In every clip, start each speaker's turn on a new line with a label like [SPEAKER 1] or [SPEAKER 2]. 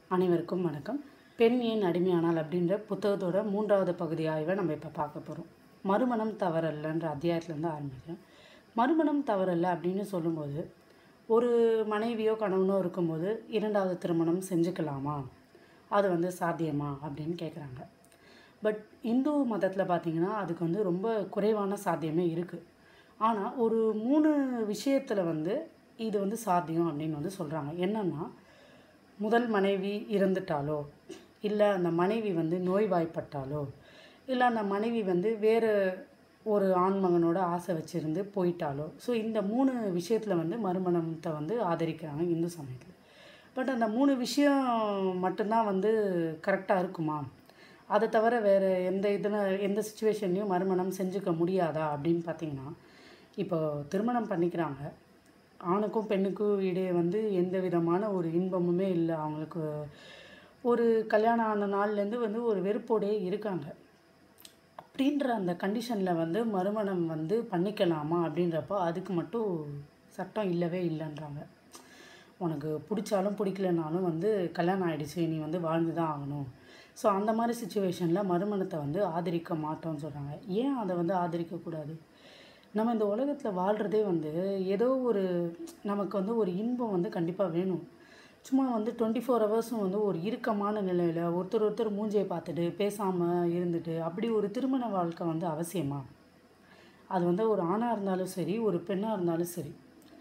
[SPEAKER 1] அனைவருக்கும் வணக்கம் பெண் ஏன் அடிமையானால் அப்படின்ற புத்தகத்தோட மூன்றாவது பகுதி ஆய்வை நம்ம இப்போ பார்க்க போகிறோம் மறுமணம் தவறல்லன்ற அத்தியாயத்துலேருந்து ஆரம்பிக்கிறேன் மறுமணம் தவறல்ல அப்படின்னு சொல்லும்போது ஒரு மனைவியோ கணவனோ இருக்கும்போது இரண்டாவது திருமணம் செஞ்சுக்கலாமா அது வந்து சாத்தியமா அப்படின்னு கேட்குறாங்க பட் இந்து மதத்தில் பார்த்தீங்கன்னா அதுக்கு வந்து ரொம்ப குறைவான சாத்தியமே இருக்குது ஆனால் ஒரு மூணு விஷயத்தில் வந்து இது வந்து சாத்தியம் அப்படின்னு வந்து சொல்கிறாங்க என்னென்னா முதல் மனைவி இறந்துட்டாலோ இல்லை அந்த மனைவி வந்து நோய்வாய்ப்பட்டாலோ இல்லை அந்த மனைவி வந்து வேறு ஒரு ஆண்மகனோட ஆசை வச்சுருந்து போயிட்டாலோ ஸோ இந்த மூணு விஷயத்தில் வந்து மறுமணத்தை வந்து ஆதரிக்கிறாங்க இந்து சமயத்தில் பட் அந்த மூணு விஷயம் மட்டும்தான் வந்து கரெக்டாக இருக்குமா அதை தவிர வேறு எந்த இதில் எந்த சுச்சுவேஷன்லையும் மறுமணம் செஞ்சுக்க முடியாதா அப்படின்னு பார்த்தீங்கன்னா இப்போ திருமணம் பண்ணிக்கிறாங்க ஆணுக்கும் பெண்ணுக்கும் இடையே வந்து எந்த விதமான ஒரு இன்பமுமே இல்லை அவங்களுக்கு ஒரு கல்யாணம் ஆன நாள்லேருந்து வந்து ஒரு வெறுப்போடே இருக்காங்க அப்படின்ற அந்த கண்டிஷனில் வந்து மறுமணம் வந்து பண்ணிக்கலாமா அப்படின்றப்போ அதுக்கு மட்டும் சட்டம் இல்லவே இல்லைன்றாங்க உனக்கு பிடிச்சாலும் பிடிக்கலனாலும் வந்து கல்யாணம் ஆகிடுச்சு நீ வந்து வாழ்ந்து தான் ஆகணும் ஸோ அந்த மாதிரி சுச்சுவேஷனில் மறுமணத்தை வந்து ஆதரிக்க மாட்டோம்னு சொல்கிறாங்க ஏன் அதை வந்து ஆதரிக்கக்கூடாது நம்ம இந்த உலகத்தில் வாழ்கிறதே வந்து ஏதோ ஒரு நமக்கு வந்து ஒரு இன்பம் வந்து கண்டிப்பாக வேணும் சும்மா வந்து டுவெண்ட்டி ஃபோர் ஹவர்ஸும் வந்து ஒரு இறுக்கமான நிலையில் ஒருத்தர் ஒருத்தர் மூஞ்சியை பார்த்துட்டு பேசாமல் இருந்துட்டு அப்படி ஒரு திருமண வாழ்க்கை வந்து அவசியமா அது வந்து ஒரு ஆணாக இருந்தாலும் சரி ஒரு பெண்ணாக இருந்தாலும் சரி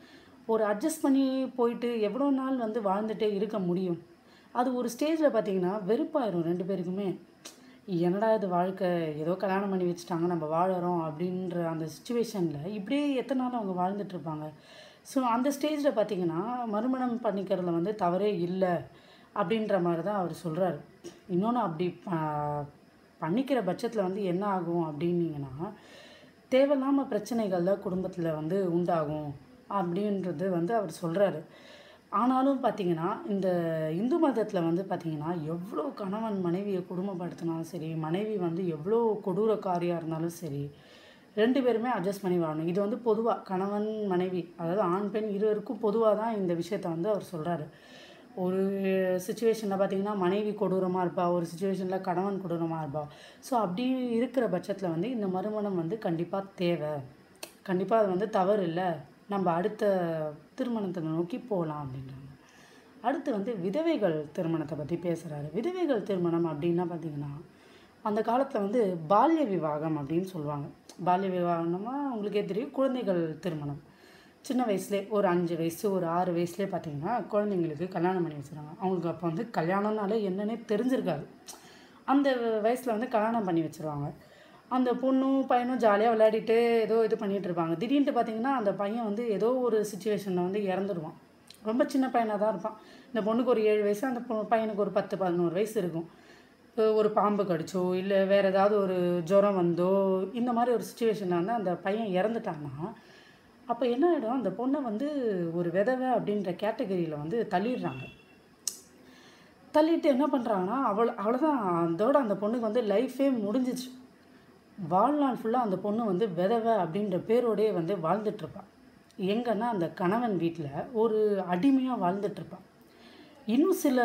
[SPEAKER 1] ஒரு அட்ஜஸ்ட் பண்ணி போயிட்டு எவ்வளோ நாள் வந்து வாழ்ந்துட்டே இருக்க முடியும் அது ஒரு ஸ்டேஜில் பார்த்தீங்கன்னா வெறுப்பாயிரும் ரெண்டு பேருக்குமே என்னடா இது வாழ்க்கை ஏதோ கல்யாணம் பண்ணி வச்சுட்டாங்க நம்ம வாழறோம் அப்படின்ற அந்த சுச்சுவேஷனில் இப்படியே எத்தனை நாள் அவங்க வாழ்ந்துட்டுருப்பாங்க ஸோ அந்த ஸ்டேஜில் பார்த்தீங்கன்னா மறுமணம் பண்ணிக்கிறதுல வந்து தவறே இல்லை அப்படின்ற மாதிரி தான் அவர் சொல்கிறாரு இன்னொன்று அப்படி ப- பண்ணிக்கிற பட்சத்தில் வந்து என்ன ஆகும் அப்படின்னீங்கன்னா தேவையில்லாமல் பிரச்சனைகள் தான் குடும்பத்தில் வந்து உண்டாகும் அப்படின்றது வந்து அவர் சொல்கிறாரு ஆனாலும் பார்த்தீங்கன்னா இந்த இந்து மதத்தில் வந்து பார்த்தீங்கன்னா எவ்வளோ கணவன் மனைவியை கொடுமைப்படுத்தினாலும் சரி மனைவி வந்து எவ்வளோ கொடூரக்காரியாக இருந்தாலும் சரி ரெண்டு பேருமே அட்ஜஸ்ட் பண்ணி வாழணும் இது வந்து பொதுவாக கணவன் மனைவி அதாவது ஆண் பெண் இருவருக்கும் பொதுவாக தான் இந்த விஷயத்தை வந்து அவர் சொல்கிறாரு ஒரு சுச்சுவேஷனில் பார்த்தீங்கன்னா மனைவி கொடூரமாக இருப்பா ஒரு சுச்சுவேஷனில் கணவன் கொடூரமாக இருப்பா ஸோ அப்படி இருக்கிற பட்சத்தில் வந்து இந்த மறுமணம் வந்து கண்டிப்பாக தேவை கண்டிப்பாக அது வந்து தவறு இல்லை நம்ம அடுத்த திருமணத்தை நோக்கி போகலாம் அப்படின்றாங்க அடுத்து வந்து விதவைகள் திருமணத்தை பற்றி பேசுகிறாரு விதவைகள் திருமணம் அப்படின்னா பார்த்தீங்கன்னா அந்த காலத்தில் வந்து பால்ய விவாகம் அப்படின்னு சொல்லுவாங்க பால்ய விவாகம்னா உங்களுக்கே தெரியும் குழந்தைகள் திருமணம் சின்ன வயசுலே ஒரு அஞ்சு வயசு ஒரு ஆறு வயசுலேயே பார்த்தீங்கன்னா குழந்தைங்களுக்கு கல்யாணம் பண்ணி வச்சுருவாங்க அவங்களுக்கு அப்போ வந்து கல்யாணம்னாலே என்னன்னே தெரிஞ்சிருக்காது அந்த வயசில் வந்து கல்யாணம் பண்ணி வச்சுருவாங்க அந்த பொண்ணும் பையனும் ஜாலியாக விளையாடிட்டு ஏதோ இது பண்ணிகிட்டு இருப்பாங்க திடீர்னு பார்த்தீங்கன்னா அந்த பையன் வந்து ஏதோ ஒரு சுச்சுவேஷனில் வந்து இறந்துடுவான் ரொம்ப சின்ன பையனாக தான் இருப்பான் இந்த பொண்ணுக்கு ஒரு ஏழு வயசு அந்த பொ- பையனுக்கு ஒரு பத்து பதினோரு வயசு இருக்கும் அஹ் ஒரு பாம்பு கடிச்சோ இல்லை வேறு ஏதாவது ஒரு ஜுரம் வந்தோ இந்த மாதிரி ஒரு சுச்சுவேஷனில் வந்து அந்த பையன் இறந்துட்டான்னா அப்போ என்ன ஆகிடும் அந்த பொண்ணை வந்து ஒரு விதவை அப்படின்ற கேட்டகரியில் வந்து தள்ளிடுறாங்க தள்ளிட்டு என்ன பண்ணுறாங்கன்னா அவள் அவ்வளோதான் அதோட அந்த பொண்ணுக்கு வந்து லைஃபே முடிஞ்சிச்சு வாழ்நாள் ஃபுல்லாக அந்த பொண்ணு வந்து விதவை அப்படின்ற பேரோடயே வந்து வாழ்ந்துட்டுருப்பாள் எங்கன்னா அந்த கணவன் வீட்டில் ஒரு அடிமையாக வாழ்ந்துட்டுருப்பாள் இன்னும் சில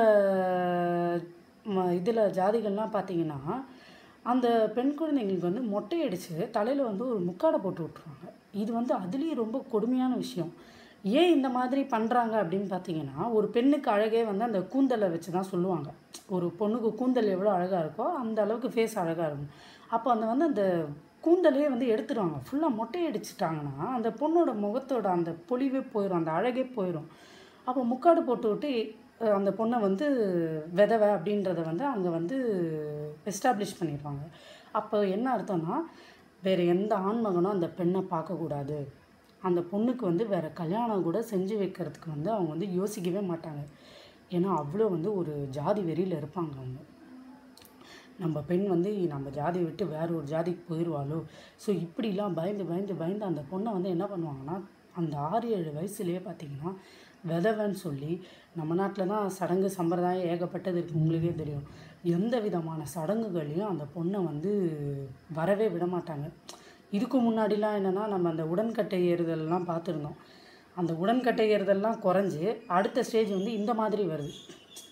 [SPEAKER 1] இதில் ஜாதிகள்லாம் பார்த்தீங்கன்னா அந்த பெண் குழந்தைங்களுக்கு வந்து மொட்டை அடித்து தலையில் வந்து ஒரு முக்காடை போட்டு விட்ருவாங்க இது வந்து அதுலேயும் ரொம்ப கொடுமையான விஷயம் ஏன் இந்த மாதிரி பண்ணுறாங்க அப்படின்னு பார்த்தீங்கன்னா ஒரு பெண்ணுக்கு அழகே வந்து அந்த கூந்தலை வச்சு தான் சொல்லுவாங்க ஒரு பொண்ணுக்கு கூந்தல் எவ்வளோ அழகாக இருக்கோ அந்த அளவுக்கு ஃபேஸ் அழகாக இருக்கும் அப்போ அந்த வந்து அந்த கூந்தலே வந்து எடுத்துடுவாங்க ஃபுல்லாக மொட்டை அடிச்சிட்டாங்கன்னா அந்த பொண்ணோட முகத்தோட அந்த பொலிவே போயிடும் அந்த அழகே போயிடும் அப்போ முக்காடு போட்டு விட்டு அஹ், அந்த பொண்ணை வந்து விதவை அப்படின்றத வந்து அங்கே வந்து எஸ்டாப்ளிஷ் பண்ணிடுவாங்க அப்போ என்ன அர்த்தம்னா வேறு எந்த ஆண்மகனும் அந்த பெண்ணை பார்க்கக்கூடாது அந்த பொண்ணுக்கு வந்து வேறு கல்யாணம் கூட செஞ்சு வைக்கிறதுக்கு வந்து அவங்க வந்து யோசிக்கவே மாட்டாங்க ஏன்னா அவ்வளோ வந்து ஒரு ஜாதி வெறியில் இருப்பாங்க அவங்க நம்ம பெண் வந்து நம்ம ஜாதியை விட்டு வேற ஒரு ஜாதிக்கு போயிடுவாளோ ஸோ இப்படிலாம் பயந்து பயந்து பயந்து அந்த பொண்ணை வந்து என்ன பண்ணுவாங்கன்னா அந்த ஆறு ஏழு வயசுலேயே பார்த்தீங்கன்னா விதவைன்னு சொல்லி நம்ம நாட்டில் தான் சடங்கு சம்பிரதாயம் ஏகப்பட்டது இருக்குது உங்களுக்கே தெரியும் எந்த விதமான சடங்குகளையும் அந்த பொண்ணை வந்து வரவே விட மாட்டாங்க இதுக்கு முன்னாடிலாம் என்னென்னா நம்ம அந்த உடன்கட்டை ஏறுதல்லாம் பார்த்துருந்தோம் அந்த உடன்கட்டை ஏறுதல்லாம் குறைஞ்சி அடுத்த ஸ்டேஜ் வந்து இந்த மாதிரி வருது ஸோ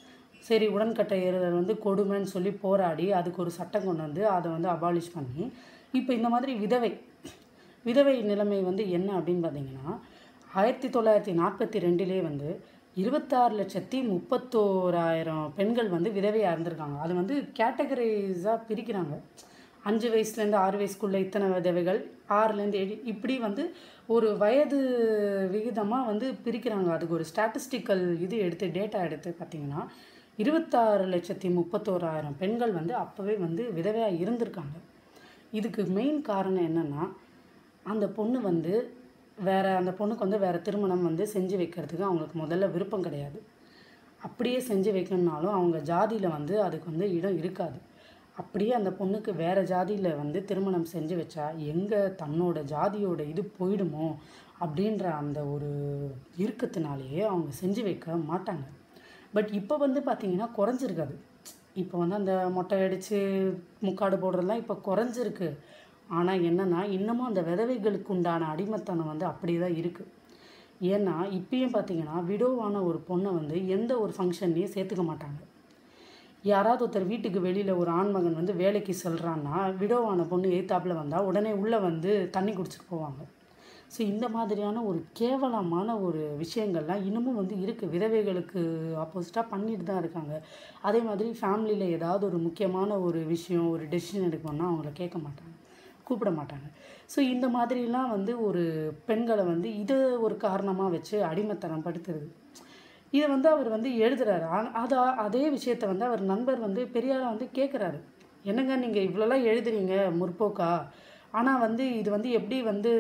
[SPEAKER 1] சரி உடன்கட்டை ஏறுதல் வந்து கொடுமைன்னு சொல்லி போராடி அதுக்கு ஒரு சட்டம் கொண்டு வந்து அதை வந்து அபாலிஷ் பண்ணி இப்போ இந்த மாதிரி விதவை விதவை நிலைமை வந்து என்ன அப்படின்னு பார்த்தீங்கன்னா ஆயிரத்தி தொள்ளாயிரத்தி நாற்பத்தி ரெண்டிலே வந்து இருபத்தாறு லட்சத்தி முப்பத்தோராயிரம் பெண்கள் வந்து விதவையாக இருந்திருக்காங்க அது வந்து கேட்டகரைஸாக பிரிக்கிறாங்க அஞ்சு வயசுலேருந்து ஆறு வயசுக்குள்ளே இத்தனை விதவைகள் ஆறுலேருந்து ஏழு இப்படி வந்து ஒரு வயது விகிதமாக வந்து பிரிக்கிறாங்க அதுக்கு ஒரு ஸ்டாட்டிஸ்டிக்கல் இது எடுத்து டேட்டா எடுத்து பார்த்தீங்கன்னா இருபத்தாறு லட்சத்தி முப்பத்தோராயிரம் பெண்கள் வந்து அப்போவே வந்து விதவையாக இருந்திருக்காங்க இதுக்கு மெயின் காரணம் என்னென்னா அந்த பொண்ணு வந்து வேற அந்த பொண்ணுக்கு வந்து வேற திருமணம் வந்து செஞ்சு வைக்கிறதுக்கு அவங்களுக்கு முதல்ல விருப்பம் கிடையாது அப்படியே செஞ்சு வைக்கணும்னாலும் அவங்க ஜாதியில் வந்து அதுக்கு வந்து இடம் இருக்காது அப்படியே அந்த பொண்ணுக்கு வேற ஜாதியில் வந்து திருமணம் செஞ்சு வச்சா எங்கே தன்னோட ஜாதியோட இது போயிடுமோ அப்படின்ற அந்த ஒரு இறுக்கத்தினாலேயே அவங்க செஞ்சு வைக்க மாட்டாங்க பட் இப்போ வந்து பார்த்தீங்கன்னா குறைஞ்சிருக்காது இப்போ வந்து அந்த மொட்டை அடித்து முக்காடு போடுறதெல்லாம் இப்போ குறைஞ்சிருக்கு ஆனால் என்னென்னா இன்னமும் அந்த விதவைகளுக்கு உண்டான அடிமைத்தனம் வந்து அப்படியே தான் இருக்குது ஏன்னா இப்பயும் பார்த்தீங்கன்னா விடோவான ஒரு பொண்ணை வந்து எந்த ஒரு ஃபங்க்ஷன்லேயும் சேர்த்துக்க மாட்டாங்க யாராவது ஒருத்தர் வீட்டுக்கு வெளியில் ஒரு ஆண்மகன் வந்து வேலைக்கு செல்றான்னா விடோவான பொண்ணு எய்த்தாப்பில் வந்தால் உடனே உள்ளே வந்து தண்ணி குடிச்சிட்டு போவாங்க ஸோ இந்த மாதிரியான ஒரு கேவலமான ஒரு விஷயங்கள்லாம் இன்னமும் வந்து இருக்குது விதவைகளுக்கு ஆப்போசிட்டாக பண்ணிட்டு தான் இருக்காங்க அதே மாதிரி ஃபேமிலியில் ஏதாவது ஒரு முக்கியமான ஒரு விஷயம் ஒரு டெசிஷன் எடுக்கணும்னா அவங்கள கேட்க மாட்டாங்க கூப்பிட மாட்டாங்க ஸோ இந்த மாதிரிலாம் வந்து ஒரு பெண்களை வந்து இதை ஒரு காரணமாக வச்சு அடிமைத்தனம் படுத்துறது இதை வந்து அவர் வந்து எழுதுறாரு ஆனா- அதை அதே விஷயத்த வந்து அவர் நண்பர் வந்து பெரியார வந்து கேட்குறாரு என்னங்க நீங்கள் இவ்வளோலாம் எழுதுறீங்க முற்போக்கா ஆனால் வந்து இது வந்து எப்படி வந்து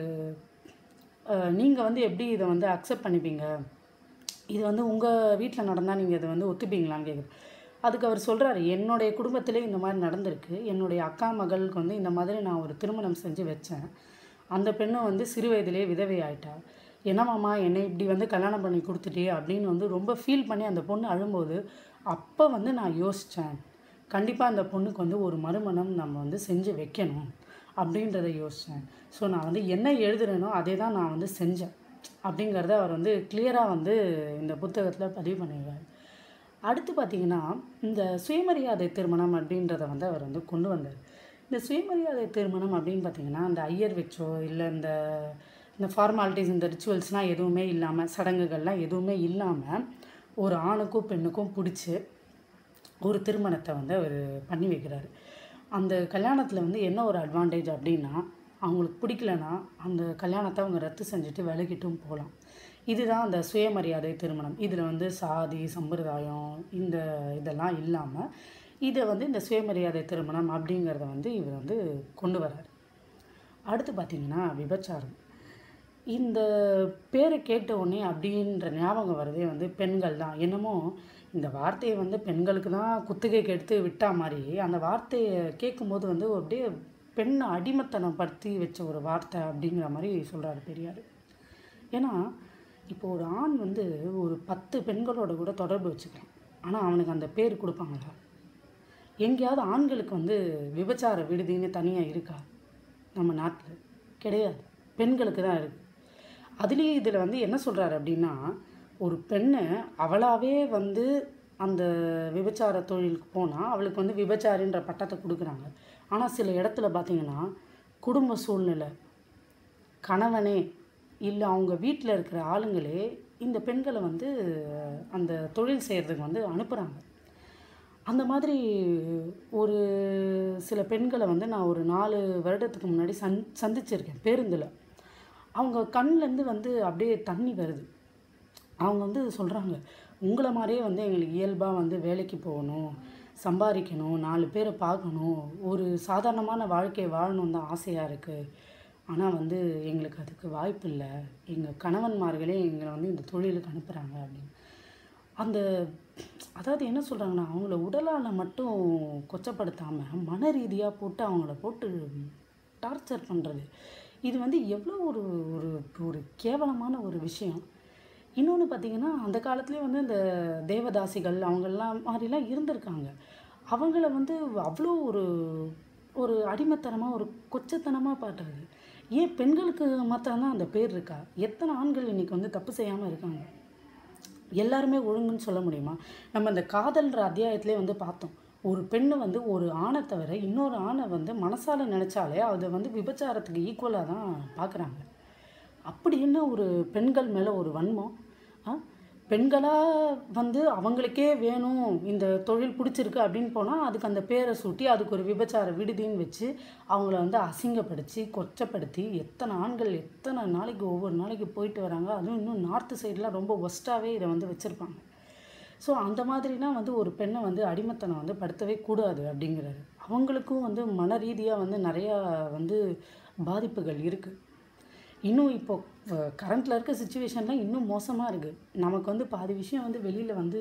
[SPEAKER 1] நீங்கள் வந்து எப்படி இதை வந்து அக்செப்ட் பண்ணிப்பீங்க இது வந்து உங்கள் வீட்டில் நடந்தால் நீங்கள் இதை வந்து ஒத்துப்பீங்களான்னு கேட்குது அதுக்கு அவர் சொல்கிறாரு என்னுடைய குடும்பத்திலே இந்த மாதிரி நடந்திருக்கு என்னுடைய அக்கா மகளுக்கு வந்து இந்த மாதிரி நான் ஒரு திருமணம் செஞ்சு வச்சேன் அந்த பெண்ணு வந்து சிறு வயதிலே விதவை ஆயிட்டா என்னமாம்மா என்னை இப்படி வந்து கல்யாணம் பண்ணி கொடுத்துட்டே அப்படின்னு வந்து ரொம்ப ஃபீல் பண்ணி அந்த பொண்ணு அழும்போது அப்போ வந்து நான் யோசித்தேன் கண்டிப்பாக அந்த பொண்ணுக்கு வந்து ஒரு மறுமணம் நம்ம வந்து செஞ்சு வைக்கணும் அப்படின்றத யோசித்தேன் ஸோ நான் வந்து என்ன எழுதுறேனோ அதே தான் நான் வந்து செஞ்சேன் அப்படிங்கிறத அவர் வந்து கிளியராக வந்து இந்த புத்தகத்தில் பதிவு பண்ணியிருக்காரு அடுத்து பார்த்தீங்கன்னா இந்த சுயமரியாதை திருமணம் அப்படின்றத வந்து அவர் வந்து கொண்டு வந்தார் இந்த சுயமரியாதை திருமணம் அப்படின்னு பார்த்தீங்கன்னா அந்த ஐயர் வச்சோ இல்லை இந்த இந்த ஃபார்மாலிட்டிஸ் இந்த ரிச்சுவல்ஸ்லாம் எதுவுமே இல்லாமல் சடங்குகள்லாம் எதுவுமே இல்லாமல் ஒரு ஆணுக்கும் பெண்ணுக்கும் பிடிச்சி ஒரு திருமணத்தை வந்து அவர் பண்ணி வைக்கிறாரு அந்த கல்யாணத்தில் வந்து என்ன ஒரு அட்வான்டேஜ் அப்படின்னா அவங்களுக்கு பிடிக்கலனா அந்த கல்யாணத்தை அவங்க ரத்து செஞ்சுட்டு விலகிட்டும் போகலாம் இதுதான் அந்த சுயமரியாதை திருமணம் இதில் வந்து சாதி சம்பிரதாயம் இந்த இதெல்லாம் இல்லாமல் இதை வந்து இந்த சுயமரியாதை திருமணம் அப்படிங்கிறத வந்து இவர் வந்து கொண்டு வரார் அடுத்து பார்த்திங்கன்னா விபச்சாரம் இந்த பேரை கேட்ட உடனே அப்படின்ற ஞாபகம் வரதே வந்து பெண்கள் தான் என்னமோ இந்த வார்த்தையை வந்து பெண்களுக்கு தான் குத்துகைக்கு எடுத்து விட்டா மாதிரி அந்த வார்த்தையை கேட்கும்போது வந்து அப்படியே பெண்ணை அடிமைத்தனம் படுத்தி வச்ச ஒரு வார்த்தை அப்படிங்கிற மாதிரி சொல்கிறாரு பெரியார் ஏன்னா இப்போ ஒரு ஆண் வந்து ஒரு பத்து பெண்களோட கூட தொடர்பு வச்சுக்கலாம் ஆனால் அவனுக்கு அந்த பேர் கொடுப்பாங்களா எங்கேயாவது ஆண்களுக்கு வந்து விபச்சார விடுதின்னு தனியாக இருக்கா நம்ம நாட்டில் கிடையாது பெண்களுக்கு தான் இருக்குது அதுலேயும் இதில் வந்து என்ன சொல்கிறாரு அப்படின்னா ஒரு பெண்ணை அவளாவே வந்து அந்த விபச்சார தொழிலுக்கு போனால் அவளுக்கு வந்து விபச்சாரின்ற பட்டத்தை கொடுக்குறாங்க ஆனால் சில இடத்துல பார்த்தீங்கன்னா குடும்ப சூழ்நிலை கணவனே இல்லை அவங்க வீட்டில் இருக்கிற ஆளுங்களே இந்த பெண்களை வந்து அந்த தொழில் செய்கிறதுக்கு வந்து அனுப்புகிறாங்க அந்த மாதிரி ஒரு சில பெண்களை வந்து நான் ஒரு நாலு வருடத்துக்கு முன்னாடி சந் சந்திச்சிருக்கேன் பேருந்தில் அவங்க கண்லேருந்து வந்து அப்படியே தண்ணி வருது அவங்க வந்து சொல்கிறாங்க உங்களை மாதிரியே வந்து எங்களுக்கு இயல்பாக வந்து வேலைக்கு போகணும் சம்பாதிக்கணும் நாலு பேரை பார்க்கணும் ஒரு சாதாரணமான வாழ்க்கையை வாழணும் தான் ஆசையாக இருக்குது ஆனால் வந்து எங்களுக்கு அதுக்கு வாய்ப்பு இல்லை எங்கள் கணவன்மார்களே எங்களை வந்து இந்த தொழிலுக்கு அனுப்புகிறாங்க அப்படின்னு அந்த அதாவது என்ன சொல்கிறாங்கன்னா அவங்கள உடலால் மட்டும் கொச்சப்படுத்தாமல் மன ரீதியாக போட்டு அவங்கள போட்டு டார்ச்சர் பண்ணுறது இது வந்து எவ்வளோ ஒரு ஒரு ஒரு கேவலமான ஒரு விஷயம் இன்னொன்று பார்த்தீங்கன்னா அந்த காலத்துலேயே வந்து இந்த தேவதாசிகள் அவங்கெல்லாம் மாதிரிலாம் இருந்திருக்காங்க அவங்கள வந்து அவ்வளோ ஒரு ஒரு அடிமைத்தனமாக ஒரு கொச்சத்தனமாக பாட்டுறது ஏன் பெண்களுக்கு மாத்திரம்தான் அந்த பேர் இருக்கா எத்தனை ஆண்கள் இன்னைக்கு வந்து தப்பு செய்யாமல் இருக்காங்க எல்லாருமே ஒழுங்குன்னு சொல்ல முடியுமா நம்ம இந்த காதல்ன்ற அத்தியாயத்திலே வந்து பார்த்தோம் ஒரு பெண்ணு வந்து ஒரு ஆணை தவிர இன்னொரு ஆணை வந்து மனசால நினச்சாலே அதை வந்து விபச்சாரத்துக்கு ஈக்குவலாக தான் பார்க்குறாங்க அப்படி என்ன ஒரு பெண்கள் மேலே ஒரு வன்மம் ஆ பெண்களாக வந்து அவங்களுக்கே வேணும் இந்த தொழில் பிடிச்சிருக்கு அப்படின்னு போனால் அதுக்கு அந்த பேரை சூட்டி அதுக்கு ஒரு விபச்சார விடுதின்னு வச்சு அவங்கள வந்து அசிங்கப்படுத்தி கொச்சப்படுத்தி எத்தனை ஆண்கள் எத்தனை நாளைக்கு ஒவ்வொரு நாளைக்கு போயிட்டு வராங்க அதுவும் இன்னும் நார்த்து சைடெலாம் ரொம்ப ஒஸ்ட்டாகவே இதை வந்து வச்சுருப்பாங்க ஸோ அந்த மாதிரிலாம் வந்து ஒரு பெண்ணை வந்து அடிமைத்தனம் வந்து படுத்தவே கூடாது அப்படிங்கிறாரு அவங்களுக்கும் வந்து மன ரீதியாக வந்து நிறையா வந்து பாதிப்புகள் இருக்குது இன்னும் இப்போ கரண்ட்டில் இருக்க சுச்சுவேஷன்லாம் இன்னும் மோசமாக இருக்குது நமக்கு வந்து பாதி விஷயம் வந்து வெளியில் வந்து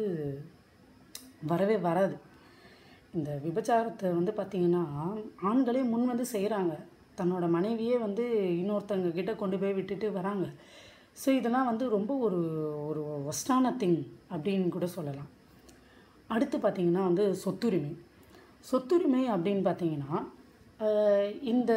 [SPEAKER 1] வரவே வராது இந்த விபச்சாரத்தை வந்து பார்த்திங்கன்னா ஆண்களே முன் வந்து செய்கிறாங்க தன்னோட மனைவியே வந்து இன்னொருத்தங்க கிட்ட கொண்டு போய் விட்டுட்டு வராங்க ஸோ இதெல்லாம் வந்து ரொம்ப ஒரு ஒரு ஒஸ்டான திங் அப்படின்னு கூட சொல்லலாம் அடுத்து பார்த்திங்கன்னா வந்து சொத்துரிமை சொத்துரிமை அப்படின்னு பார்த்தீங்கன்னா ஆஹ் இந்த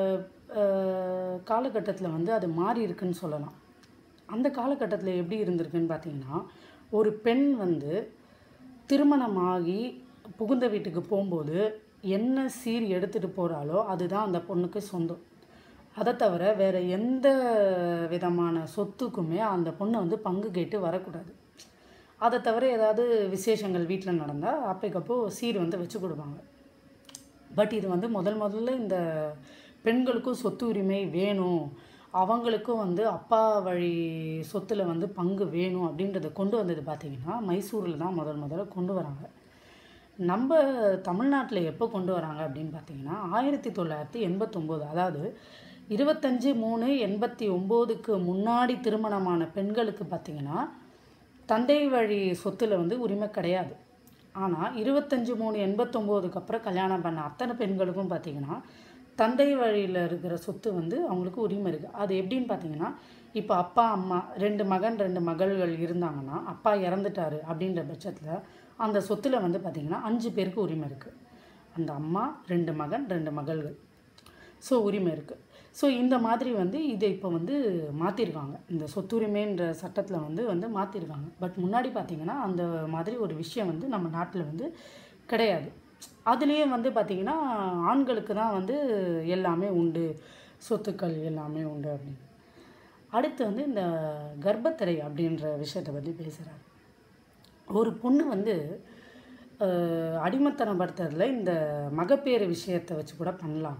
[SPEAKER 1] காலகட்டத்தில் வந்து அது மாறி இருக்குன்னு சொல்லலாம் அந்த காலகட்டத்தில் எப்படி இருந்திருக்குன்னு பார்த்தீங்கன்னா ஒரு பெண் வந்து திருமணமாகி புகுந்த வீட்டுக்கு போகும்போது என்ன சீர் எடுத்துகிட்டு போகிறாளோ அதுதான் அந்த பொண்ணுக்கு சொந்தம் அதை தவிர வேறு எந்த விதமான சொத்துக்குமே அந்த பொண்ணை வந்து பங்கு கேட்டு வரக்கூடாது அதை தவிர ஏதாவது விசேஷங்கள் வீட்டில் நடந்தால் அப்பைக்கப்போ சீர் வந்து வச்சு கொடுப்பாங்க பட் இது வந்து முதல் முதல்ல இந்த பெண்களுக்கும் சொத்து உரிமை வேணும் அவங்களுக்கும் வந்து அப்பா வழி சொத்தில் வந்து பங்கு வேணும் அப்படின்றத கொண்டு வந்தது பார்த்திங்கன்னா மைசூரில் தான் முதல் முதல்ல கொண்டு வராங்க நம்ம தமிழ்நாட்டில் எப்போ கொண்டு வராங்க அப்படின்னு பார்த்தீங்கன்னா ஆயிரத்தி தொள்ளாயிரத்தி எண்பத்தொம்போது அதாவது இருபத்தஞ்சி மூணு எண்பத்தி ஒம்போதுக்கு முன்னாடி திருமணமான பெண்களுக்கு பார்த்திங்கன்னா தந்தை வழி சொத்தில் வந்து உரிமை கிடையாது ஆனால் இருபத்தஞ்சி மூணு எண்பத்தொம்போதுக்கு அப்புறம் கல்யாணம் பண்ண அத்தனை பெண்களுக்கும் பார்த்திங்கன்னா தந்தை வழியில் இருக்கிற சொத்து வந்து அவங்களுக்கு உரிமை இருக்குது அது எப்படின்னு பார்த்தீங்கன்னா இப்போ அப்பா அம்மா ரெண்டு மகன் ரெண்டு மகள்கள் இருந்தாங்கன்னா அப்பா இறந்துட்டாரு அப்படின்ற பட்சத்தில் அந்த சொத்தில் வந்து பார்த்திங்கன்னா அஞ்சு பேருக்கு உரிமை இருக்குது அந்த அம்மா ரெண்டு மகன் ரெண்டு மகள்கள் ஸோ உரிமை இருக்குது ஸோ இந்த மாதிரி வந்து இதை இப்போ வந்து மாற்றிருக்காங்க இந்த சொத்துரிமைன்ற சட்டத்தில் வந்து வந்து மாற்றிருக்காங்க பட் முன்னாடி பார்த்திங்கன்னா அந்த மாதிரி ஒரு விஷயம் வந்து நம்ம நாட்டில் வந்து கிடையாது அதுலேயே வந்து பார்த்திங்கன்னா ஆண்களுக்கு தான் வந்து எல்லாமே உண்டு சொத்துக்கள் எல்லாமே உண்டு அப்படின்னு அடுத்து வந்து இந்த கர்ப்பத்திரை அப்படின்ற விஷயத்தை பற்றி பேசுகிறார் ஒரு பொண்ணு வந்து அஹ், அடிமைத்தனப்படுத்துறதுல இந்த மகப்பேறு விஷயத்தை வச்சு கூட பண்ணலாம்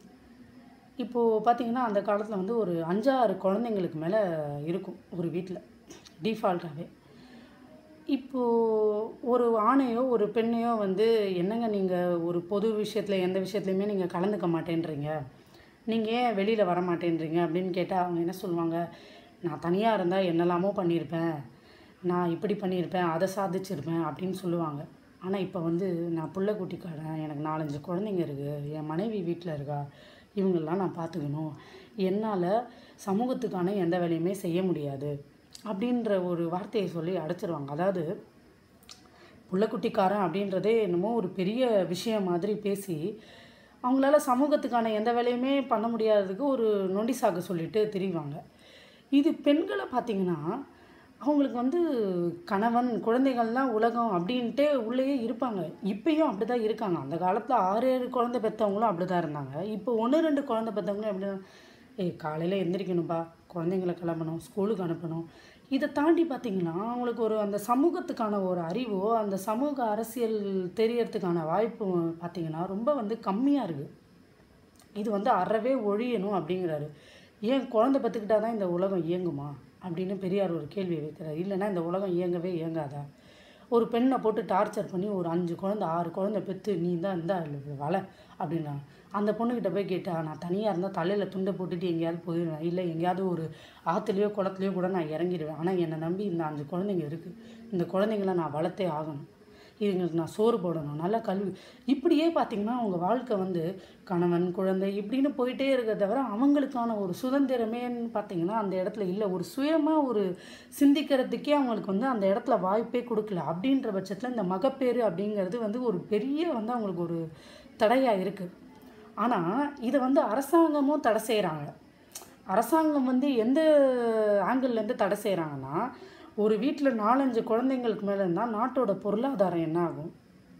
[SPEAKER 1] இப்போது பார்த்தீங்கன்னா அந்த காலத்தில் வந்து ஒரு அஞ்சாறு குழந்தைங்களுக்கு மேலே இருக்கும் ஒரு வீட்டில் டிஃபால்ட்டாகவே இப்போது ஒரு ஆணையோ ஒரு பெண்ணையோ வந்து என்னங்க நீங்கள் ஒரு பொது விஷயத்தில் எந்த விஷயத்துலையுமே நீங்கள் கலந்துக்க மாட்டேன்றீங்க நீங்கள் ஏன் வெளியில் வர மாட்டேன்றீங்க அப்படின்னு கேட்டால் அவங்க என்ன சொல்லுவாங்க நான் தனியாக இருந்தால் என்னெல்லாமோ பண்ணியிருப்பேன் நான் இப்படி பண்ணியிருப்பேன் அதை சாதிச்சிருப்பேன் அப்படின்னு சொல்லுவாங்க ஆனால் இப்போ வந்து நான் புள்ள குட்டிக்காரன் எனக்கு நாலஞ்சு குழந்தைங்க இருக்குது என் மனைவி வீட்டில் இருக்கா இவங்கெல்லாம் நான் பார்த்துக்கணும் என்னால் சமூகத்துக்கான எந்த வேலையுமே செய்ய முடியாது அப்படின்ற ஒரு வார்த்தையை சொல்லி அடைச்சிருவாங்க அதாவது புள்ளக்குட்டிக்காரன் அப்படின்றதே என்னமோ ஒரு பெரிய விஷயம் மாதிரி பேசி அவங்களால சமூகத்துக்கான எந்த வேலையுமே பண்ண முடியாததுக்கு ஒரு நொண்டி சாக்கு சொல்லிட்டு திரிவாங்க இது பெண்களை பார்த்திங்கன்னா அவங்களுக்கு வந்து கணவன் குழந்தைகள்லாம் உலகம் அப்படின்ட்டு உள்ளேயே இருப்பாங்க இப்பயும் அப்படி தான் இருக்காங்க அந்த காலத்தில் ஆறு ஏழு குழந்தை பெற்றவங்களும் அப்படி தான் இருந்தாங்க இப்போ ஒன்று ரெண்டு குழந்தை பெற்றவங்களும் எப்படி ஏய் காலையில் எந்திரிக்கணும்பா குழந்தைங்கள கிளம்பணும் ஸ்கூலுக்கு அனுப்பணும் இதை தாண்டி பார்த்திங்கன்னா அவங்களுக்கு ஒரு அந்த சமூகத்துக்கான ஒரு அறிவோ அந்த சமூக அரசியல் தெரியறதுக்கான வாய்ப்பு பார்த்திங்கன்னா ரொம்ப வந்து கம்மியாக இருக்குது இது வந்து அறவே ஒழியணும் அப்படிங்கிறாரு ஏன் குழந்தை பெற்றுக்கிட்டா தான் இந்த உலகம் இயங்குமா அப்படின்னு பெரியார் ஒரு கேள்வி வைக்கிறார் இல்லைன்னா இந்த உலகம் இயங்கவே இயங்காதா ஒரு பெண்ணை போட்டு டார்ச்சர் பண்ணி ஒரு அஞ்சு குழந்தை ஆறு குழந்தை பெற்று நீ தான் இருந்தா வள அப்படின்றாங்க அந்த பொண்ணுக்கிட்ட போய் கேட்டா நான் தனியாக இருந்தால் தலையில் துண்டை போட்டுட்டு எங்கேயாவது போயிடுவேன் இல்லை எங்கேயாவது ஒரு ஆற்றுலையோ குளத்துலையோ கூட நான் இறங்கிடுவேன் ஆனால் என்னை நம்பி இந்த அஞ்சு குழந்தைங்க இருக்குது இந்த குழந்தைங்கள நான் வளர்த்தே ஆகணும் இதுங்களுக்கு நான் சோறு போடணும் நல்ல கல்வி இப்படியே பார்த்தீங்கன்னா அவங்க வாழ்க்கை வந்து கணவன் குழந்தை இப்படின்னு போயிட்டே இருக்க தவிர அவங்களுக்கான ஒரு சுதந்திரமேன்னு பார்த்தீங்கன்னா அந்த இடத்துல இல்லை ஒரு சுயமாக ஒரு சிந்திக்கிறதுக்கே அவங்களுக்கு வந்து அந்த இடத்துல வாய்ப்பே கொடுக்கல அப்படின்ற பட்சத்தில் இந்த மகப்பேறு அப்படிங்கிறது வந்து ஒரு பெரிய வந்து அவங்களுக்கு ஒரு தடையாக இருக்குது ஆனால் இதை வந்து அரசாங்கமும் தடை செய்கிறாங்க அரசாங்கம் வந்து எந்த ஆங்கிள்லேருந்து தடை செய்கிறாங்கன்னா ஒரு வீட்டில் நாலஞ்சு குழந்தைங்களுக்கு மேலே இருந்தால் நாட்டோட பொருளாதாரம் என்ன ஆகும்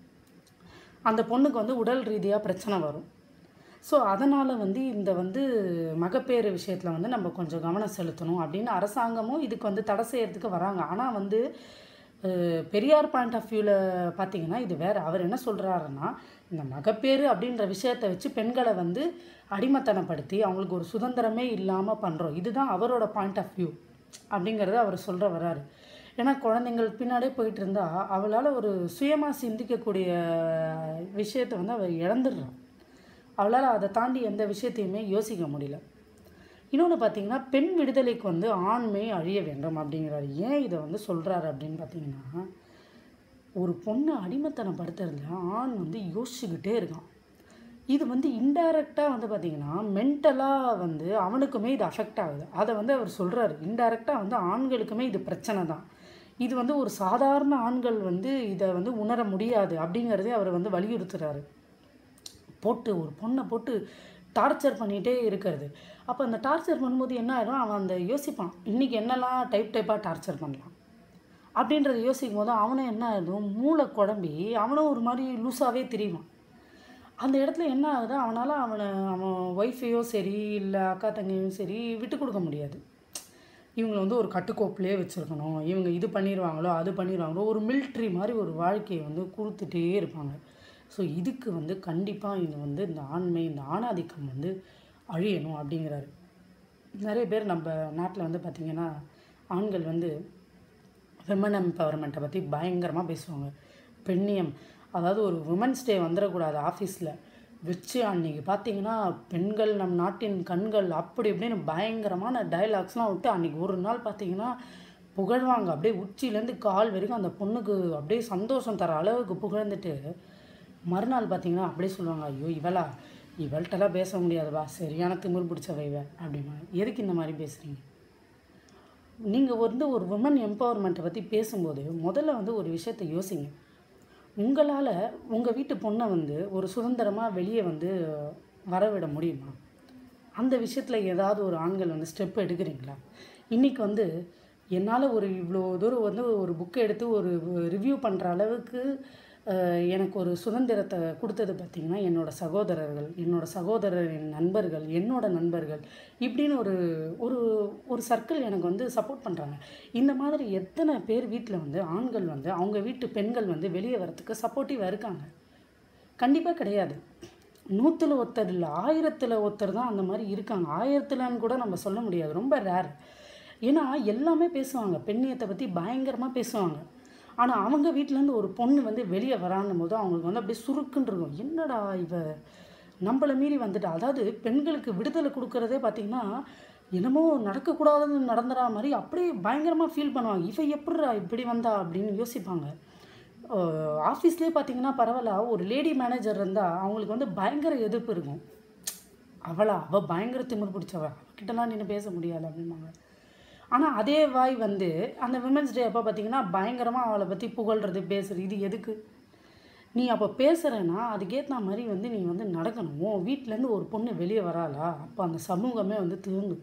[SPEAKER 1] அந்த பொண்ணுக்கு வந்து உடல் ரீதியாக பிரச்சனை வரும் ஸோ அதனால் வந்து இந்த வந்து மகப்பேறு விஷயத்தில் வந்து நம்ம கொஞ்சம் கவனம் செலுத்தணும் அப்படின்னு அரசாங்கமும் இதுக்கு வந்து தடை செய்யறதுக்கு வராங்க ஆனால் வந்து அஹ், பெரியார் பாயிண்ட் ஆஃப் வியூவில் பார்த்தீங்கன்னா இது வேறு அவர் என்ன சொல்கிறாருன்னா இந்த மகப்பேறு அப்படின்ற விஷயத்தை வச்சு பெண்களை வந்து அடிமைத்தனப்படுத்தி அவங்களுக்கு ஒரு சுதந்திரமே இல்லாமல் பண்ணுறோம் இதுதான் அவரோட பாயிண்ட் ஆஃப் வியூ அப்படிங்கிறத அவர் சொல்கிற வராரு ஏன்னா குழந்தைங்கள் பின்னாடியே போயிட்டு இருந்தா அவளால் ஒரு சுயமாக சிந்திக்கக்கூடிய விஷயத்தை வந்து அவள் இழந்துடுறான் அவளால் அதை தாண்டி எந்த விஷயத்தையுமே யோசிக்க முடியல இன்னொன்று பார்த்தீங்கன்னா பெண் விடுதலைக்கு வந்து ஆண்மை அழிய வேண்டும் அப்படிங்கிறாரு ஏன் இதை வந்து சொல்கிறாரு அப்படின்னு பார்த்தீங்கன்னா ஒரு பொண்ணை அடிமைத்தனப்படுத்துறதுல ஆண் வந்து யோசிச்சுக்கிட்டே இருக்கான் இது வந்து இன்டைரக்டாக வந்து பார்த்திங்கன்னா மென்டலாக வந்து அவனுக்குமே இது அஃபெக்ட் ஆகுது அதை வந்து அவர் சொல்கிறாரு இன்டைரக்டாக வந்து ஆண்களுக்குமே இது பிரச்சனை தான் இது வந்து ஒரு சாதாரண ஆண்கள் வந்து இதை வந்து உணர முடியாது அப்படிங்கிறதே அவர் வந்து வலியுறுத்துறாரு போட்டு ஒரு பொண்ணை போட்டு டார்ச்சர் பண்ணிகிட்டே இருக்கிறது அப்போ அந்த டார்ச்சர் பண்ணும்போது என்ன ஆயிடும் அவன் அந்த யோசிப்பான் இன்றைக்கி என்னெல்லாம் டைப் டைப்பாக டார்ச்சர் பண்ணலாம் அப்படின்றத யோசிக்கும் போது அவனும் என்ன ஆகிடும் மூளை குழம்பி அவனும் ஒரு மாதிரி லூஸாகவே தெரியுவான் அந்த இடத்துல என்ன ஆகுது அவனால் அவனை அவன் ஒய்ஃபையோ சரி இல்லை அக்கா தங்கையும் சரி விட்டு கொடுக்க முடியாது இவங்களை வந்து ஒரு கட்டுக்கோப்பிலே வச்சுருக்கணும் இவங்க இது பண்ணிடுவாங்களோ அது பண்ணிடுவாங்களோ ஒரு மிலிட்ரி மாதிரி ஒரு வாழ்க்கையை வந்து கொடுத்துட்டே இருப்பாங்க ஸோ இதுக்கு வந்து கண்டிப்பாக இது வந்து இந்த ஆண்மை இந்த ஆணாதிக்கம் வந்து அழியணும் அப்படிங்கிறாரு நிறைய பேர் நம்ம நாட்டில் வந்து பார்த்திங்கன்னா ஆண்கள் வந்து விமன் எம்பவர்மெண்ட்டை பற்றி பயங்கரமாக பேசுவாங்க பெண்ணியம் அதாவது ஒரு உமன்ஸ் டே வந்துடக்கூடாது ஆஃபீஸில் வச்சு அன்றைக்கி பார்த்தீங்கன்னா பெண்கள் நம் நாட்டின் கண்கள் அப்படி இப்படின்னு பயங்கரமான டயலாக்ஸ்லாம் விட்டு அன்றைக்கி ஒரு நாள் பார்த்தீங்கன்னா புகழ்வாங்க அப்படியே உச்சியிலேருந்து கால் வரைக்கும் அந்த பொண்ணுக்கு அப்படியே சந்தோஷம் தர அளவுக்கு புகழ்ந்துட்டு மறுநாள் பார்த்தீங்கன்னா அப்படியே சொல்லுவாங்க ஐயோ இவளா இவள்கிட்டலாம் பேச முடியாதுவா சரியான திமிர் பிடிச்சவ இவ அப்படிமா எதுக்கு இந்த மாதிரி பேசுகிறீங்க நீங்கள் வந்து ஒரு உமன் எம்பவர்மெண்ட்டை பற்றி பேசும்போது முதல்ல வந்து ஒரு விஷயத்தை யோசிங்க உங்களால் உங்கள் வீட்டு பொண்ணை வந்து ஒரு சுதந்திரமாக வெளியே வந்து வரவிட முடியுமா அந்த விஷயத்தில் ஏதாவது ஒரு ஆண்கள் வந்து ஸ்டெப் எடுக்கிறீங்களா இன்றைக்கி வந்து என்னால் ஒரு இவ்வளோ தூரம் வந்து ஒரு புக்கை எடுத்து ஒரு ரிவ்யூ பண்ணுற அளவுக்கு அஹ், எனக்கு ஒரு சுதந்திரத்தை கொடுத்தது பார்த்திங்கன்னா என்னோட சகோதரர்கள் என்னோட சகோதரரின் நண்பர்கள் என்னோட நண்பர்கள் இப்படின்னு ஒரு ஒரு ஒரு சர்க்கிள் எனக்கு வந்து சப்போர்ட் பண்ணுறாங்க இந்த மாதிரி எத்தனை பேர் வீட்டில் வந்து ஆண்கள் வந்து அவங்க வீட்டு பெண்கள் வந்து வெளியே வரத்துக்கு சப்போர்ட்டிவாக இருக்காங்க கண்டிப்பாக கிடையாது நூற்றில் ஒருத்தர் இல்லை ஆயிரத்தில் ஒருத்தர் தான் அந்த மாதிரி இருக்காங்க ஆயிரத்துலன்னு கூட நம்ம சொல்ல முடியாது ரொம்ப ரேர் ஏன்னா எல்லாமே பேசுவாங்க பெண்ணியத்தை பற்றி பயங்கரமாக பேசுவாங்க ஆனால் அவங்க வீட்டிலேருந்து ஒரு பொண்ணு வந்து வெளியே வரான்னும் போது அவங்களுக்கு வந்து அப்படியே சுருக்குன்னு இருக்கும் என்னடா இவ நம்மளை மீறி வந்துட்டா அதாவது பெண்களுக்கு விடுதலை கொடுக்கறதே பார்த்திங்கன்னா என்னமோ நடக்கக்கூடாதுன்னு நடந்துறா மாதிரி அப்படியே பயங்கரமாக ஃபீல் பண்ணுவாங்க இவ எப்படிடா இப்படி வந்தா அப்படின்னு யோசிப்பாங்க ஆஃபீஸ்லேயே பார்த்தீங்கன்னா பரவாயில்ல ஒரு லேடி மேனேஜர் இருந்தால் அவங்களுக்கு வந்து பயங்கர எதிர்ப்பு இருக்கும் அவளா அவள் பயங்கர திமிர் பிடிச்சவ அவகிட்டலாம் நின்று பேச முடியாது அப்படிம்பாங்க ஆனால் அதே வாய் வந்து அந்த விமென்ஸ் டே அப்போ பார்த்தீங்கன்னா பயங்கரமாக அவளை பற்றி புகழ்றது பேசுறது இது எதுக்கு நீ அப்போ பேசுகிறேன்னா அதுக்கேற்ற மாதிரி வந்து நீ வந்து நடக்கணும் உன் வீட்டிலேருந்து ஒரு பொண்ணு வெளியே வராளா அப்போ அந்த சமூகமே வந்து திருந்தும்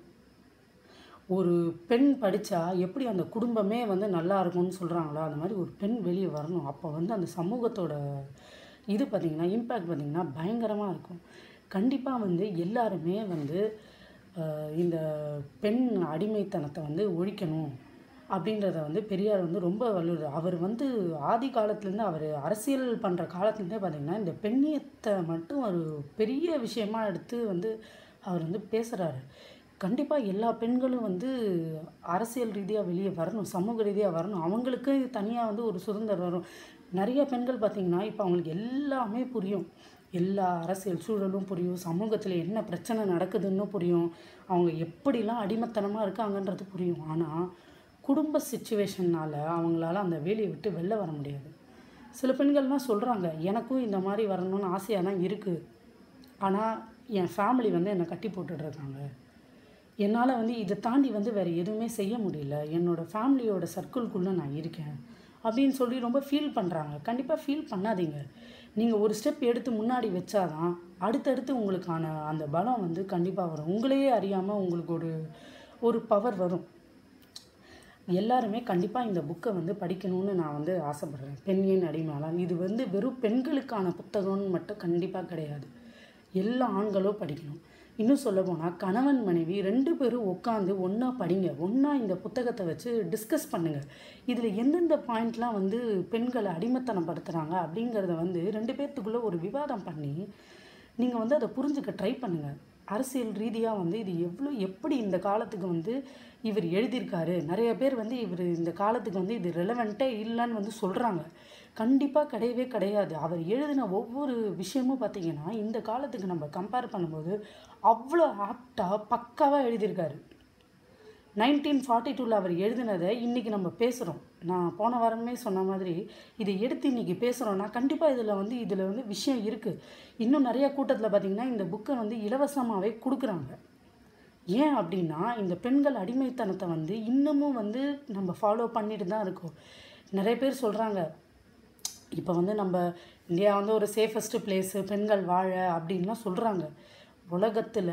[SPEAKER 1] ஒரு பெண் படித்தா எப்படி அந்த குடும்பமே வந்து நல்லா இருக்கும்னு சொல்கிறாங்களோ அந்த மாதிரி ஒரு பெண் வெளியே வரணும் அப்போ வந்து அந்த சமூகத்தோட இது பார்த்திங்கன்னா இம்பேக்ட் பார்த்திங்கன்னா பயங்கரமாக இருக்கும் கண்டிப்பாக வந்து எல்லாருமே வந்து அஹ், இந்த பெண் அடிமைத்தனத்தை வந்து ஒழிக்கணும் அப்படின்றத வந்து பெரியார் வந்து ரொம்ப வலுறு அவர் வந்து ஆதி காலத்துலேருந்து அவர் அரசியல் பண்ணுற காலத்துலேருந்தே பார்த்திங்கன்னா இந்த பெண்ணியத்தை மட்டும் ஒரு பெரிய விஷயமா எடுத்து வந்து அவர் வந்து பேசுகிறாரு கண்டிப்பாக எல்லா பெண்களும் வந்து அரசியல் ரீதியாக வெளியே வரணும் சமூக ரீதியாக வரணும் அவங்களுக்கு தனியாக வந்து ஒரு சுதந்திரம் வரும் நிறைய பெண்கள் பார்த்திங்கன்னா இப்போ அவங்களுக்கு எல்லாமே புரியும் எல்லா அரசியல் சூழலும் புரியும் சமூகத்தில் என்ன பிரச்சனை நடக்குதுன்னு புரியும் அவங்க எப்படிலாம் அடிமைத்தனமாக இருக்காங்கன்றது புரியும் ஆனால் குடும்ப சுச்சுவேஷன்னால் அவங்களால அந்த வேலையை விட்டு வெளில வர முடியாது சில பெண்கள்லாம் சொல்கிறாங்க எனக்கும் இந்த மாதிரி வரணும்னு ஆசையாக தான் இருக்குது ஆனால் என் ஃபேமிலி வந்து என்னை கட்டி போட்டுட்ருக்காங்க என்னால் வந்து இதை தாண்டி வந்து வேறு எதுவுமே செய்ய முடியல என்னோடய ஃபேமிலியோட சர்க்கிள்குள்ளே நான் இருக்கேன் அப்படின்னு சொல்லி ரொம்ப ஃபீல் பண்ணுறாங்க கண்டிப்பாக ஃபீல் பண்ணாதீங்க நீங்கள் ஒரு ஸ்டெப் எடுத்து முன்னாடி வச்சாதான் அடுத்தடுத்து உங்களுக்கான அந்த பலம் வந்து கண்டிப்பாக வரும் உங்களையே அறியாமல் உங்களுக்கு ஒரு ஒரு பவர் வரும் எல்லாருமே கண்டிப்பாக இந்த புக்கை வந்து படிக்கணும்னு நான் வந்து ஆசைப்பட்றேன் பெண் ஏன் அடிமையானால் இது வந்து வெறும் பெண்களுக்கான புத்தகம்னு மட்டும் கண்டிப்பாக கிடையாது எல்லா ஆண்களும் படிக்கணும் இன்னும் சொல்ல போனால் கணவன் மனைவி ரெண்டு பேரும் உட்காந்து ஒன்றா படிங்க ஒன்றா இந்த புத்தகத்தை வச்சு டிஸ்கஸ் பண்ணுங்கள் இதில் எந்தெந்த பாயிண்ட்லாம் வந்து பெண்களை அடிமைத்தனப்படுத்துகிறாங்க அப்படிங்கிறத வந்து ரெண்டு பேர்த்துக்குள்ளே ஒரு விவாதம் பண்ணி நீங்கள் வந்து அதை புரிஞ்சுக்க ட்ரை பண்ணுங்கள் அரசியல் ரீதியாக வந்து இது எவ்வளோ எப்படி இந்த காலத்துக்கு வந்து இவர் எழுதியிருக்காரு நிறைய பேர் வந்து இவர் இந்த காலத்துக்கு வந்து இது ரெலவெண்ட்டே இல்லைன்னு வந்து சொல்கிறாங்க கண்டிப்பாக கிடையவே கிடையாது அவர் எழுதின ஒவ்வொரு விஷயமும் பார்த்தீங்கன்னா இந்த காலத்துக்கு நம்ம கம்பேர் பண்ணும்போது அவ்வளோ ஆப்டாக பக்காவாக எழுதியிருக்காரு நைன்டீன் ஃபார்ட்டி டூவில் அவர் எழுதினதை இன்றைக்கி நம்ம பேசுகிறோம் நான் போன வாரமே சொன்ன மாதிரி இதை எடுத்து இன்றைக்கி பேசுகிறோன்னா கண்டிப்பாக இதில் வந்து இதில் வந்து விஷயம் இருக்குது இன்னும் நிறைய கூட்டத்தில் பார்த்திங்கன்னா இந்த புக்கை வந்து இலவசமாகவே கொடுக்குறாங்க ஏன் அப்படின்னா இந்த பெண்கள் அடிமைத்தனத்தை வந்து இன்னமும் வந்து நம்ம ஃபாலோ பண்ணிட்டு தான் இருக்கோம் நிறைய பேர் சொல்கிறாங்க இப்போ வந்து நம்ம இந்தியா வந்து ஒரு சேஃபஸ்ட்டு பிளேஸு பெண்கள் வாழ அப்படின்லாம் சொல்கிறாங்க உலகத்தில்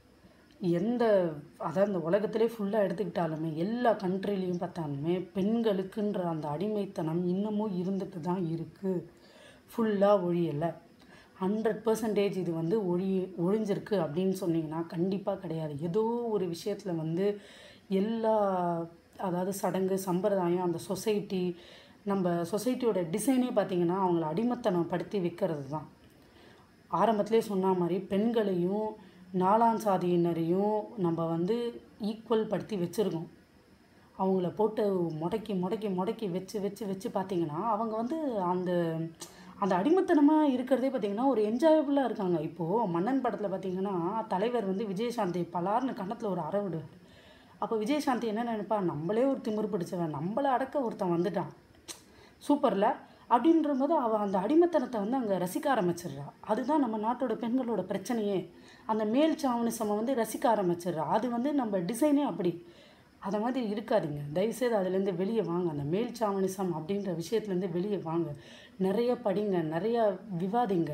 [SPEAKER 1] எந்த அதாவது இந்த உலகத்திலே ஃபுல்லாக எடுத்துக்கிட்டாலுமே எல்லா கண்ட்ரிலையும் பார்த்தாலுமே பெண்களுக்குன்ற அந்த அடிமைத்தனம் இன்னமும் இருந்துட்டு தான் இருக்குது ஃபுல்லாக ஒழியலை ஹண்ட்ரட் பர்சன்டேஜ் இது வந்து ஒழி ஒழிஞ்சிருக்கு அப்படின்னு சொன்னீங்கன்னா கண்டிப்பாக கிடையாது ஏதோ ஒரு விஷயத்தில் வந்து எல்லா அதாவது சடங்கு சம்பிரதாயம் அந்த சொசைட்டி நம்ம சொசைட்டியோட டிசைனே பார்த்திங்கன்னா அவங்கள அடிமைத்தனம் படுத்தி வைக்கிறது தான் ஆரம்பத்திலே சொன்ன மாதிரி பெண்களையும் நாலாம் சாதியினரையும் நம்ம வந்து ஈக்குவல் படுத்தி வச்சுருக்கோம் அவங்கள போட்டு முடக்கி முடக்கி முடக்கி வச்சு வச்சு வச்சு பார்த்திங்கன்னா அவங்க வந்து அந்த அந்த அடிமைத்தனமாக இருக்கிறதே பார்த்திங்கன்னா ஒரு என்ஜாயபுளாக இருக்காங்க இப்போது மன்னன் படத்தில் பார்த்திங்கன்னா தலைவர் வந்து விஜயசாந்தி பலார்னு கன்னத்தில் ஒரு அற விடுவார் அப்போ விஜயசாந்தி என்ன நினைப்பா நம்மளே ஒரு திமிரு பிடிச்சவன் நம்மளை அடக்க ஒருத்தன் வந்துட்டான் சூப்பரில் அப்படின்ற போது அவள் அந்த அடிமைத்தனத்தை வந்து அங்கே ரசிக்க ஆரம்பிச்சிடுறா அதுதான் நம்ம நாட்டோட பெண்களோட பிரச்சனையே அந்த மேல் சாவனிசமை வந்து ரசிக்க ஆரம்பிச்சிடுறா அது வந்து நம்ம டிசைனே அப்படி அதை மாதிரி இருக்காதுங்க தயவுசெய்து அதுலேருந்து வெளியே வாங்க அந்த மேல் சாவனிசம் அப்படின்ற விஷயத்துலேருந்து வெளியே வாங்க நிறைய படிங்க நிறைய விவாதிங்க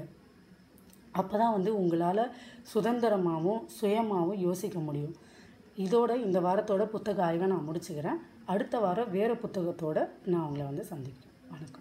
[SPEAKER 1] அப்போ தான் வந்து உங்களால் சுதந்திரமாகவும் சுயமாகவும் யோசிக்க முடியும் இதோட இந்த வாரத்தோட புத்தக ஆய்வை நான் முடிச்சுக்கிறேன் அடுத்த வாரம் வேறு புத்தகத்தோடு நான் உங்களை வந்து சந்திக்கிறேன் வணக்கம்